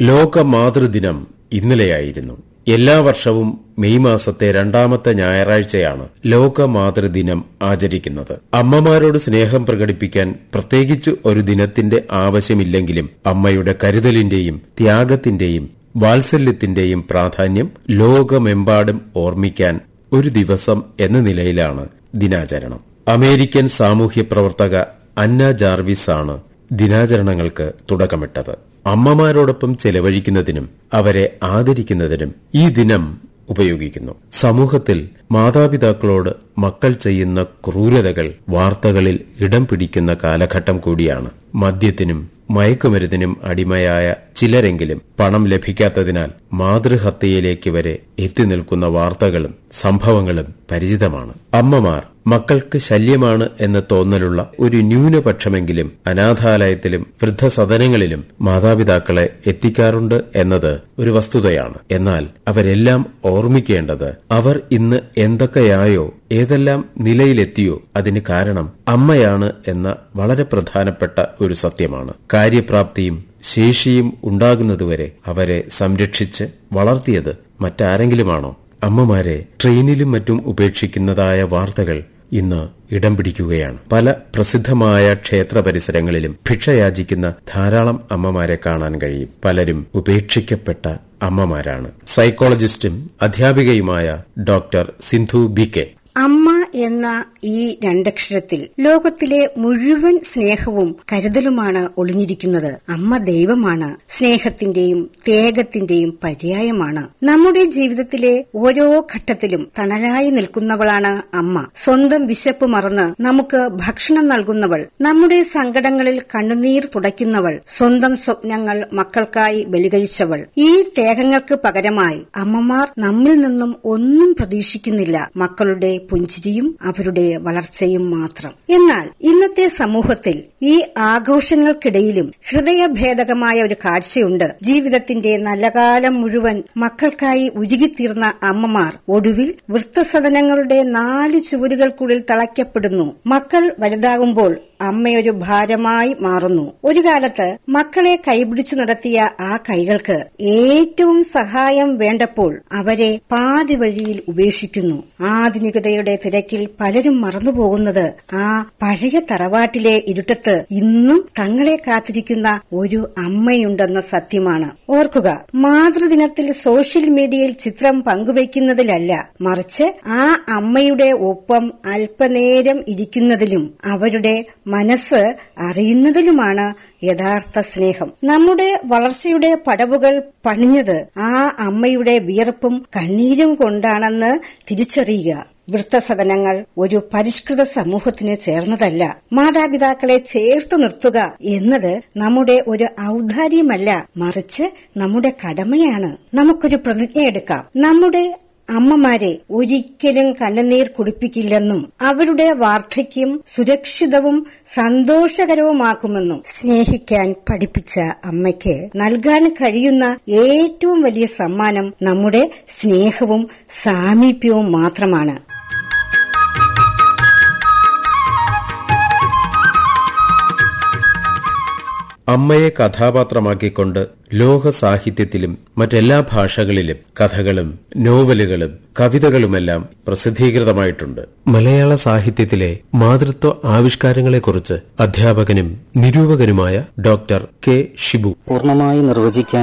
ലോക മാതൃദിനം ഇന്നലെയായിരുന്നു എല്ലാ വർഷവും മെയ് മാസത്തെ രണ്ടാമത്തെ ഞായറാഴ്ചയാണ് ലോക മാതൃദിനം ആചരിക്കുന്നത് അമ്മമാരോട് സ്നേഹം പ്രകടിപ്പിക്കാൻ പ്രത്യേകിച്ച് ഒരു ദിനത്തിന്റെ ആവശ്യമില്ലെങ്കിലും അമ്മയുടെ കരുതലിന്റെയും ത്യാഗത്തിന്റെയും വാത്സല്യത്തിന്റെയും പ്രാധാന്യം ലോകമെമ്പാടും ഓർമ്മിക്കാൻ ഒരു ദിവസം എന്ന നിലയിലാണ് ദിനാചരണം അമേരിക്കൻ സാമൂഹ്യ പ്രവർത്തക അന്ന ജാർവിസ് ആണ് ദിനാചരണങ്ങൾക്ക് തുടക്കമിട്ടത് അമ്മമാരോടൊപ്പം ചെലവഴിക്കുന്നതിനും അവരെ ആദരിക്കുന്നതിനും ഈ ദിനം ഉപയോഗിക്കുന്നു സമൂഹത്തിൽ മാതാപിതാക്കളോട് മക്കൾ ചെയ്യുന്ന ക്രൂരതകൾ വാർത്തകളിൽ ഇടം പിടിക്കുന്ന കാലഘട്ടം കൂടിയാണ് മദ്യത്തിനും മയക്കുമരുന്നിനും അടിമയായ ചിലരെങ്കിലും പണം ലഭിക്കാത്തതിനാൽ മാതൃഹത്യയിലേക്ക് വരെ എത്തി നിൽക്കുന്ന വാർത്തകളും സംഭവങ്ങളും പരിചിതമാണ് അമ്മമാർ മക്കൾക്ക് ശല്യമാണ് എന്ന് തോന്നലുള്ള ഒരു ന്യൂനപക്ഷമെങ്കിലും അനാഥാലയത്തിലും വൃദ്ധസദനങ്ങളിലും മാതാപിതാക്കളെ എത്തിക്കാറുണ്ട് എന്നത് ഒരു വസ്തുതയാണ് എന്നാൽ അവരെല്ലാം ഓർമ്മിക്കേണ്ടത് അവർ ഇന്ന് എന്തൊക്കെയായോ ഏതെല്ലാം നിലയിലെത്തിയോ അതിന് കാരണം അമ്മയാണ് എന്ന വളരെ പ്രധാനപ്പെട്ട ഒരു സത്യമാണ് കാര്യപ്രാപ്തിയും ശേഷിയും ഉണ്ടാകുന്നതുവരെ അവരെ സംരക്ഷിച്ച് വളർത്തിയത് മറ്റാരെങ്കിലുമാണോ അമ്മമാരെ ട്രെയിനിലും മറ്റും ഉപേക്ഷിക്കുന്നതായ വാർത്തകൾ ഇന്ന് ഇടം പിടിക്കുകയാണ് പല പ്രസിദ്ധമായ ക്ഷേത്ര പരിസരങ്ങളിലും ഭിക്ഷയാചിക്കുന്ന ധാരാളം അമ്മമാരെ കാണാൻ കഴിയും പലരും ഉപേക്ഷിക്കപ്പെട്ട അമ്മമാരാണ് സൈക്കോളജിസ്റ്റും അധ്യാപികയുമായ ഡോക്ടർ സിന്ധു ബി കെ അമ്മ എന്ന ഈ രണ്ടക്ഷരത്തിൽ ലോകത്തിലെ മുഴുവൻ സ്നേഹവും കരുതലുമാണ് ഒളിഞ്ഞിരിക്കുന്നത് അമ്മ ദൈവമാണ് സ്നേഹത്തിന്റെയും ത്യാഗത്തിന്റെയും പര്യായമാണ് നമ്മുടെ ജീവിതത്തിലെ ഓരോ ഘട്ടത്തിലും തണലായി നിൽക്കുന്നവളാണ് അമ്മ സ്വന്തം വിശപ്പ് മറന്ന് നമുക്ക് ഭക്ഷണം നൽകുന്നവൾ നമ്മുടെ സങ്കടങ്ങളിൽ കണ്ണുനീർ തുടയ്ക്കുന്നവൾ സ്വന്തം സ്വപ്നങ്ങൾ മക്കൾക്കായി ബലികഴിച്ചവൾ ഈ ത്യാഗങ്ങൾക്ക് പകരമായി അമ്മമാർ നമ്മിൽ നിന്നും ഒന്നും പ്രതീക്ഷിക്കുന്നില്ല മക്കളുടെ പുഞ്ചിരിയും അവരുടെ വളർച്ചയും മാത്രം എന്നാൽ ഇന്നത്തെ സമൂഹത്തിൽ ഈ ആഘോഷങ്ങൾക്കിടയിലും ഹൃദയഭേദകമായ ഒരു കാഴ്ചയുണ്ട് ജീവിതത്തിന്റെ നല്ല കാലം മുഴുവൻ മക്കൾക്കായി ഉരുകിത്തീർന്ന അമ്മമാർ ഒടുവിൽ വൃത്തസദനങ്ങളുടെ നാല് ചുവരുകൾക്കുള്ളിൽ തളയ്ക്കപ്പെടുന്നു മക്കൾ വലുതാകുമ്പോൾ അമ്മയൊരു ഭാരമായി മാറുന്നു ഒരു കാലത്ത് മക്കളെ കൈപിടിച്ചു നടത്തിയ ആ കൈകൾക്ക് ഏറ്റവും സഹായം വേണ്ടപ്പോൾ അവരെ പാതി വഴിയിൽ ഉപേക്ഷിക്കുന്നു ആധുനികതയുടെ തിരക്കിൽ പലരും മറന്നുപോകുന്നത് ആ പഴയ തറവാട്ടിലെ ഇരുട്ടത്ത് ഇന്നും തങ്ങളെ കാത്തിരിക്കുന്ന ഒരു അമ്മയുണ്ടെന്ന സത്യമാണ് ഓർക്കുക മാതൃദിനത്തിൽ സോഷ്യൽ മീഡിയയിൽ ചിത്രം പങ്കുവയ്ക്കുന്നതിലല്ല മറിച്ച് ആ അമ്മയുടെ ഒപ്പം അല്പനേരം ഇരിക്കുന്നതിലും അവരുടെ മനസ്സ് അറിയുന്നതിലുമാണ് യഥാർത്ഥ സ്നേഹം നമ്മുടെ വളർച്ചയുടെ പടവുകൾ പണിഞ്ഞത് ആ അമ്മയുടെ വിയർപ്പും കണ്ണീരും കൊണ്ടാണെന്ന് തിരിച്ചറിയുക വൃത്തസദനങ്ങൾ ഒരു പരിഷ്കൃത സമൂഹത്തിന് ചേർന്നതല്ല മാതാപിതാക്കളെ ചേർത്ത് നിർത്തുക എന്നത് നമ്മുടെ ഒരു ഔദാര്യമല്ല മറിച്ച് നമ്മുടെ കടമയാണ് നമുക്കൊരു പ്രതിജ്ഞയെടുക്കാം നമ്മുടെ അമ്മമാരെ ഒരിക്കലും കണ്ണുനീർ കുടിപ്പിക്കില്ലെന്നും അവരുടെ വാർദ്ധക്യം സുരക്ഷിതവും സന്തോഷകരവുമാക്കുമെന്നും സ്നേഹിക്കാൻ പഠിപ്പിച്ച അമ്മയ്ക്ക് നൽകാൻ കഴിയുന്ന ഏറ്റവും വലിയ സമ്മാനം നമ്മുടെ സ്നേഹവും സാമീപ്യവും മാത്രമാണ് അമ്മയെ കഥാപാത്രമാക്കിക്കൊണ്ട് ലോക സാഹിത്യത്തിലും മറ്റെല്ലാ ഭാഷകളിലും കഥകളും നോവലുകളും കവിതകളുമെല്ലാം പ്രസിദ്ധീകൃതമായിട്ടുണ്ട് മലയാള സാഹിത്യത്തിലെ മാതൃത്വ ആവിഷ്കാരങ്ങളെക്കുറിച്ച് അധ്യാപകനും നിരൂപകനുമായ ഡോക്ടർ കെ ഷിബു പൂർണ്ണമായി നിർവചിക്കാൻ